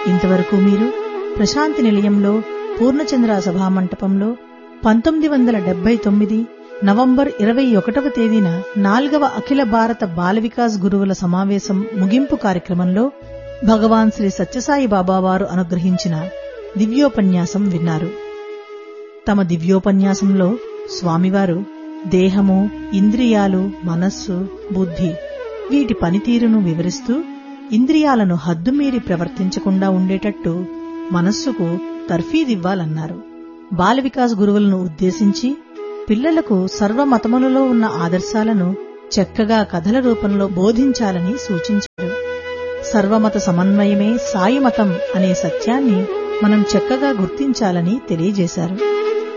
ఇంతవరకు మీరు ప్రశాంతి నిలయంలో పూర్ణచంద్ర సభామంటపంలో పంతొమ్మిది వందల డెబ్బై తొమ్మిది నవంబర్ ఇరవై ఒకటవ తేదీన నాల్గవ అఖిల భారత బాల వికాస్ గురువుల సమావేశం ముగింపు కార్యక్రమంలో భగవాన్ శ్రీ సత్యసాయి బాబా వారు అనుగ్రహించిన దివ్యోపన్యాసం విన్నారు తమ దివ్యోపన్యాసంలో స్వామివారు దేహము ఇంద్రియాలు మనస్సు బుద్ధి వీటి పనితీరును వివరిస్తూ ఇంద్రియాలను హద్దుమీరి ప్రవర్తించకుండా ఉండేటట్టు మనస్సుకు తర్ఫీదివ్వాలన్నారు బాల వికాస్ గురువులను ఉద్దేశించి పిల్లలకు సర్వమతములలో ఉన్న ఆదర్శాలను చక్కగా కథల రూపంలో బోధించాలని సూచించారు సర్వమత సమన్వయమే సాయి మతం అనే సత్యాన్ని మనం చక్కగా గుర్తించాలని తెలియజేశారు